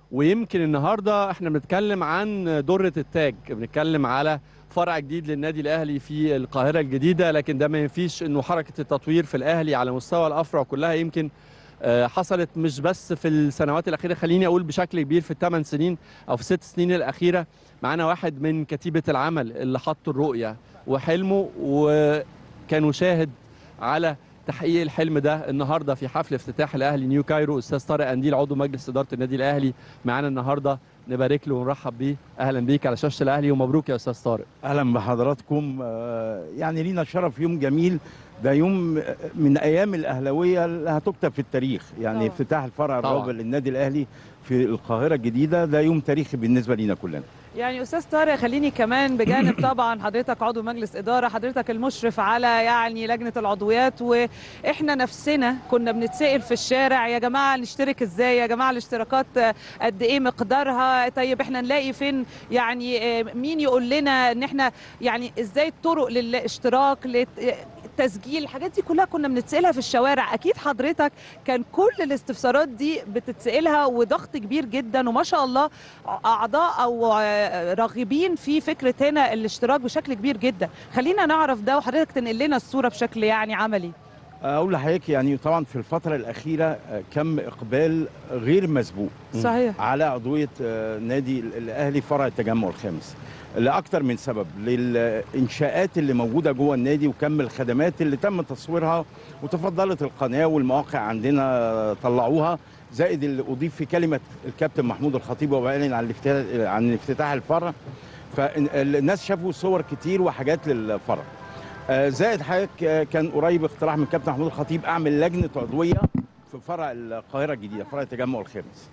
ويمكن النهارده احنا بنتكلم عن درة التاج بنتكلم على فرع جديد للنادي الاهلي في القاهره الجديده لكن ده ما ينفيش انه حركه التطوير في الاهلي على مستوى الافرع كلها يمكن آه، حصلت مش بس في السنوات الاخيره خليني اقول بشكل كبير في الثمان سنين او في الست سنين الاخيره معانا واحد من كتيبه العمل اللي حط الرؤيه وحلمه وكانوا شاهد على تحقيق الحلم ده النهارده في حفل افتتاح الاهلي نيو كايرو استاذ طارق انديل عضو مجلس اداره النادي الاهلي معانا النهارده نبارك له ونرحب بيه اهلا بيك على شاشه الاهلي ومبروك يا استاذ طارق اهلا بحضراتكم آه، يعني لينا شرف يوم جميل ده يوم من ايام الاهلاويه اللي هتكتب في التاريخ يعني طبعا. افتتاح الفرع طبعا. الرابع للنادي الاهلي في القاهره الجديده ده يوم تاريخي بالنسبه لينا كلنا يعني استاذ طارق خليني كمان بجانب طبعا حضرتك عضو مجلس اداره حضرتك المشرف على يعني لجنه العضويات واحنا نفسنا كنا بنتسال في الشارع يا جماعه نشترك ازاي يا جماعه الاشتراكات قد ايه مقدارها طيب احنا نلاقي فين يعني آه، مين يقول لنا ان احنا يعني ازاي الطرق للاشتراك التسجيل الحاجات دي كلها كنا بنتسالها في الشوارع اكيد حضرتك كان كل الاستفسارات دي بتتسالها وضغط كبير جدا وما شاء الله اعضاء او آه، راغبين في فكره هنا الاشتراك بشكل كبير جدا خلينا نعرف ده وحضرتك تنقل لنا الصوره بشكل يعني عملي اقول لحضرتك يعني طبعا في الفتره الاخيره آه، كم اقبال غير مسبوق صحيح على عضويه آه، نادي الاهلي فرع التجمع الخامس لاكثر من سبب للانشاءات اللي موجوده جوه النادي وكم الخدمات اللي تم تصويرها وتفضلت القناه والمواقع عندنا طلعوها زائد اللي اضيف في كلمه الكابتن محمود الخطيب وهو بيعلن عن الافتتاح عن افتتاح الفرع فالناس شافوا صور كتير وحاجات للفرع آه، زائد حضرتك آه، كان قريب اقتراح من كابتن محمود الخطيب اعمل لجنه عضويه في فرع القاهره الجديده فرع التجمع الخامس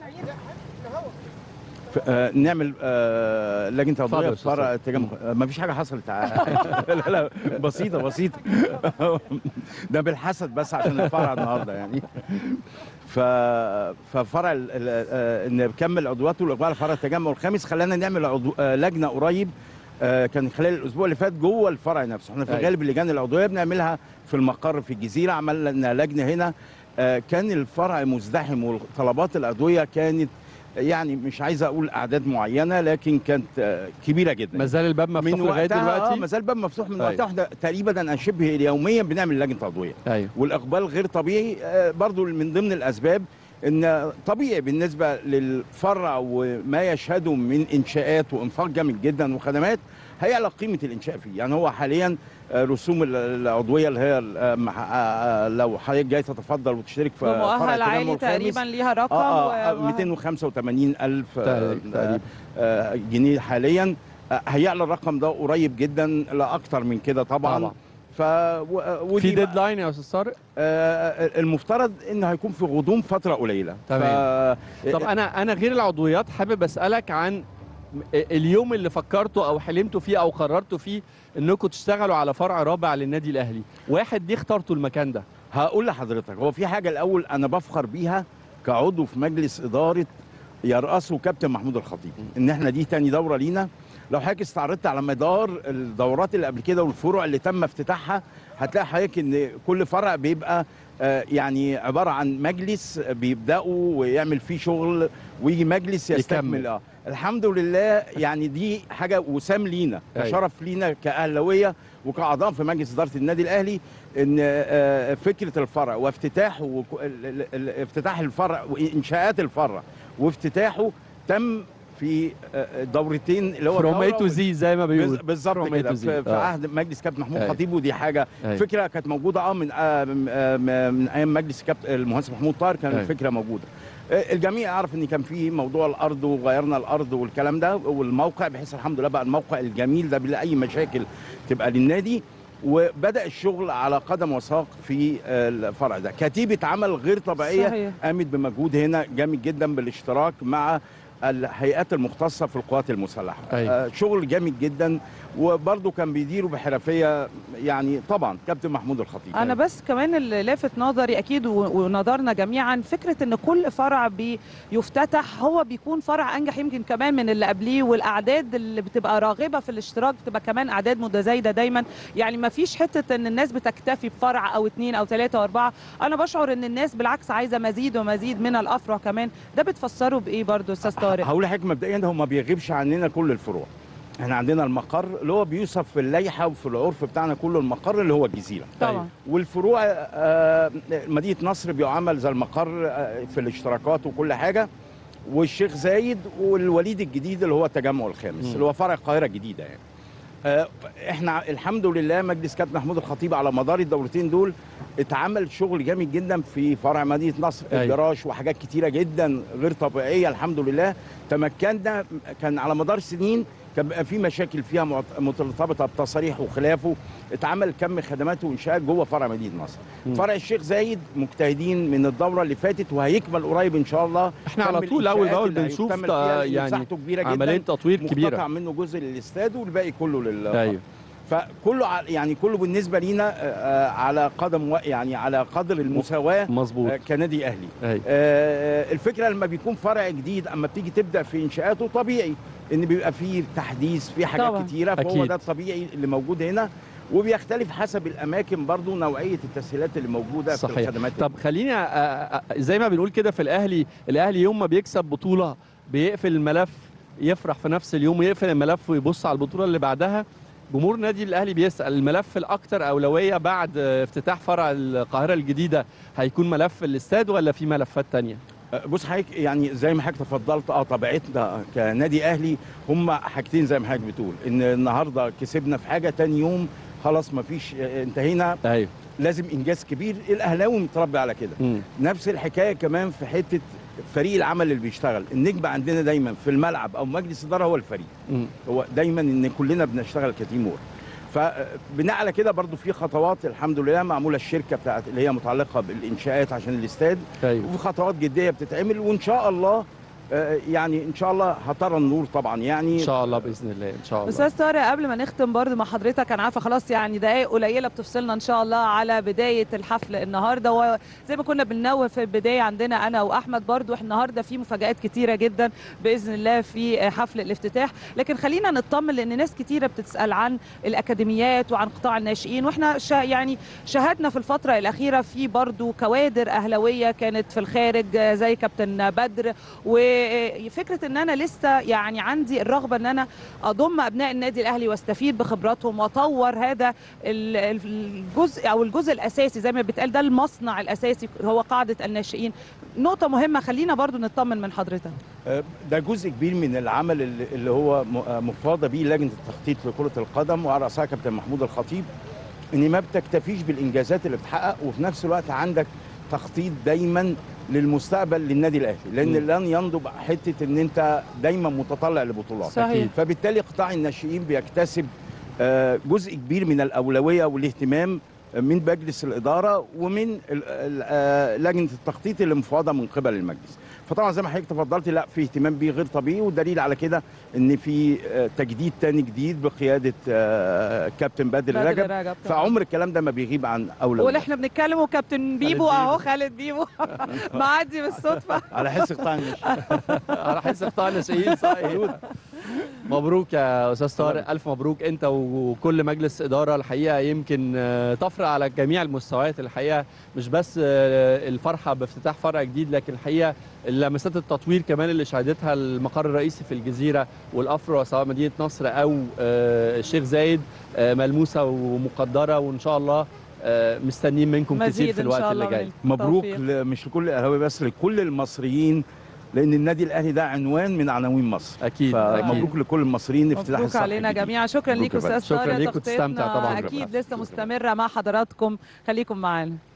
ف- آه، نعمل آه، لجنه اتفضل عضويه يا في فرع التجمع ما فيش حاجه حصلت لا لا بسيطه بسيطه ده بالحسد بس عشان الفرع النهارده يعني ف ففرع ال- ال- آه، ان نكمل عضوياته والاقبال على فرع التجمع الخامس خلانا نعمل عضو... آه، لجنه قريب آه، كان خلال الاسبوع اللي فات جوه الفرع نفسه احنا في أيوة. الغالب اللجان العضويه بنعملها في المقر في الجزيره عملنا لجنه هنا آه، كان الفرع مزدحم وطلبات الادويه كانت يعني مش عايز اقول اعداد معينه لكن كانت آه، كبيره جدا ما زال الباب مفتوح من لغايه وقتها آه دلوقتي ما زال الباب مفتوح من أيوة. وقتها احنا تقريبا أنا شبه يوميا بنعمل لجنه عضويه ايوه والاقبال غير طبيعي آه، برضو من ضمن الاسباب ان طبيعي بالنسبه للفرع وما يشهده من انشاءات وانفاق جامد جدا وخدمات هيعلى قيمه الانشاء فيه يعني هو حاليا آه، رسوم ال- العضويه اللي هي آه، مح- آه، لو حضرتك جاي تتفضل وتشترك في فرع بمؤهل التجمع عالي الخامس، تقريبا ليها رقم اه اه و- 285 الف تقريبا- تقريبا. جنيه حاليا آه، هيعلى الرقم ده قريب جدا لا اكتر من كده طبعا, طبعا. ف و- ودي في بقى- ديدلاين يا استاذ طارق آه، المفترض ان هيكون في غضون فتره قليله تمام. ف... طب انا انا غير العضويات حابب اسالك عن اليوم اللي فكرتوا او حلمتوا فيه او قررتوا فيه انكم تشتغلوا على فرع رابع للنادي الاهلي واحد دي اخترتوا المكان ده هقول لحضرتك هو في حاجه الاول انا بفخر بيها كعضو في مجلس اداره يرأسه كابتن محمود الخطيب ان احنا دي تاني دوره لينا لو حضرتك استعرضت على مدار الدورات اللي قبل كده والفروع اللي تم افتتاحها هتلاقي حضرتك ان كل فرع بيبقى آه، يعني عباره عن مجلس بيبداوا ويعمل فيه شغل ويجي مجلس يستكمل يكمل. اه الحمد لله يعني دي حاجه وسام لينا أيوة. كشرف لينا كاهلاويه وكاعضاء في مجلس اداره النادي الاهلي ان آه، فكره الفرع وافتتاحه وك- ال- ال- ال- افتتاح الفرع وانشاءات الفرع وافتتاحه تم في آه، دورتين اللي هو فروم اي الدورة تو زي زي ما بز- بيقول بالظبط From A كده to Z. في, في آه. عهد مجلس كابتن محمود أيوة. خطيب ودي حاجه أيوة. فكره كانت موجوده اه من آه من, آه من ايام مجلس كابتن المهندس محمود طاهر كانت أيوة. الفكره موجوده آه، الجميع يعرف ان كان في موضوع الارض وغيرنا الارض والكلام ده والموقع بحيث الحمد لله بقى الموقع الجميل ده بلا اي مشاكل تبقى للنادي وبدا الشغل على قدم وساق في آه، الفرع ده كتيبه عمل غير طبيعيه صحيح. قامت بمجهود هنا جامد جدا بالاشتراك مع الهيئات المختصه في القوات المسلحه أيوة. آه، شغل جامد جدا وبرضه كان بيديره بحرفيه يعني طبعا كابتن محمود الخطيب انا بس كمان اللي لافت نظري اكيد و- ونظرنا جميعا فكره ان كل فرع بيفتتح هو بيكون فرع انجح يمكن كمان من اللي قبليه والاعداد اللي بتبقى راغبه في الاشتراك بتبقى كمان اعداد متزايده دايما يعني ما فيش حته ان الناس بتكتفي بفرع او اثنين او ثلاثه واربعه انا بشعر ان الناس بالعكس عايزه مزيد ومزيد من الافرع كمان ده بتفسره بايه برضو استاذ طارق هقول لحضرتك مبدئيا هو ما بيغيبش عننا كل الفروع احنا عندنا المقر اللي هو بيوصف في اللائحه وفي العرف بتاعنا كله المقر اللي هو الجزيره طبعا والفروع آه، مدينه نصر بيعمل زي المقر آه، في الاشتراكات وكل حاجه والشيخ زايد والوليد الجديد اللي هو التجمع الخامس مم. اللي هو فرع القاهره الجديده يعني آه، احنا الحمد لله مجلس كابتن محمود الخطيب على مدار الدورتين دول اتعمل شغل جامد جدا في فرع مدينه نصر أيوة. الجراج وحاجات كتيره جدا غير طبيعيه الحمد لله تمكنا كان على مدار سنين كان بيبقى في مشاكل فيها معت- مرتبطه بتصاريح وخلافه اتعمل كم خدمات وانشاءات جوه فرع مدينه نصر مم. فرع الشيخ زايد مجتهدين من الدوره اللي فاتت وهيكمل قريب ان شاء الله احنا على كم طول اول الإنشاءات باول اللي بنشوف هيكتمل تا- فيها يعني مساحته كبيره جدا عمليه تطوير مقتطع كبيره منه جزء للاستاد والباقي كله لل ايوه فكله ع- يعني كله بالنسبه لينا آه، آه، على قدم و- يعني على قدر المساواه مظبوط آه، كنادي اهلي ايوه آه، الفكره لما بيكون فرع جديد اما بتيجي تبدا في انشاءاته طبيعي ان بيبقى فيه تحديث فيه حاجات طبعاً. كتيره فهو أكيد. ده الطبيعي اللي موجود هنا وبيختلف حسب الاماكن برضو نوعيه التسهيلات اللي موجوده صحيح. في الخدمات طب خليني أ- أ- أ- زي ما بنقول كده في الاهلي الاهلي يوم ما بيكسب بطوله بيقفل الملف يفرح في نفس اليوم ويقفل الملف ويبص على البطوله اللي بعدها جمهور نادي الاهلي بيسال الملف الاكثر اولويه بعد افتتاح فرع القاهره الجديده هيكون ملف الاستاد ولا في ملفات تانية آه، بص حضرتك يعني زي ما حضرتك تفضلت اه طبيعتنا كنادي اهلي هم حاجتين زي ما حضرتك بتقول ان النهارده كسبنا في حاجه تاني يوم خلاص ما فيش انتهينا ايوه لازم انجاز كبير الاهلاوي متربي على كده مم. نفس الحكايه كمان في حته فريق العمل اللي بيشتغل النجم عندنا دايما في الملعب او مجلس اداره هو الفريق مم. هو دايما ان كلنا بنشتغل كتيم وورك فبناء على كده برضو في خطوات الحمد لله معموله الشركه بتاعت اللي هي متعلقه بالانشاءات عشان الاستاد ايوه وفي خطوات جديه بتتعمل وان شاء الله آه، يعني ان شاء الله هترى النور طبعا يعني ان شاء الله باذن الله ان شاء الله استاذ طارق قبل ما نختم برضو مع حضرتك انا عارفه خلاص يعني دقائق قليله بتفصلنا ان شاء الله على بدايه الحفل النهارده وزي ما كنا بننوه في البدايه عندنا انا واحمد برضو احنا النهارده في مفاجات كتيره جدا باذن الله في حفل الافتتاح لكن خلينا نطمن لان ناس كتيره بتسال عن الاكاديميات وعن قطاع الناشئين واحنا شا يعني شاهدنا في الفتره الاخيره في برضو كوادر اهلاويه كانت في الخارج زي كابتن بدر وفكره ان انا لسه يعني عندي الرغبه ان انا اضم ابناء النادي الاهلي واستفيد بخبراتهم واطور هذا ال- الجزء او الجزء الاساسي زي ما بيتقال ده المصنع الاساسي هو قاعده الناشئين نقطه مهمه خلينا برضو نطمن من حضرتك آه، ده جزء كبير من العمل اللي اللي هو م- آه، مفاضه بيه لجنه التخطيط لكره القدم وعلى راسها كابتن محمود الخطيب ان ما بتكتفيش بالانجازات اللي بتحقق وفي نفس الوقت عندك تخطيط دايما للمستقبل للنادي الاهلي لان مم. لن ينضب حته ان انت دايما متطلع لبطولات صحيح فبالتالي قطاع الناشئين بيكتسب آه، جزء كبير من الاولويه والاهتمام من مجلس الاداره ومن ال- ال- آه، لجنه التخطيط اللي مفوضه من قبل المجلس فطبعا زي ما حضرتك تفضلت لا في اهتمام بيه غير طبيعي والدليل على كده ان في آه، تجديد تاني جديد بقياده آه، كابتن بدر بدر رجب رجب طبعاً. فعمر الكلام ده ما بيغيب عن واللي اولويات احنا بنتكلم وكابتن بيبو بيبو. اهو خالد بيبو معدي بالصدفه على حس قطاع الناشئين على حس قطاع الناشئين صحيح مبروك يا استاذ طارق الف مبروك انت وكل مجلس اداره الحقيقه يمكن آه، طفره على جميع المستويات الحقيقه مش بس آه، الفرحه بافتتاح فرع جديد لكن الحقيقه لمسات التطوير كمان اللي شهدتها المقر الرئيسي في الجزيره والافرع سواء مدينه نصر او آه، الشيخ زايد آه، ملموسه ومقدره وان شاء الله آه، مستنيين منكم كتير مزيد في ان الوقت شاء اللي الله جاي من مبروك التوفيق. ل- مش لكل الاهلاويه بس لكل المصريين لان النادي الاهلي ده عنوان من عناوين مصر اكيد فمبروك لكل المصريين افتتاح مبروك الصفحة علينا الجديدة. جميعا شكرا مبروك ليك يا فندم. استاذ شكراً طارق ليك وتستمتع تغطيتنا طبعاً. اكيد شكراً. لسه مستمره مع حضراتكم خليكم معانا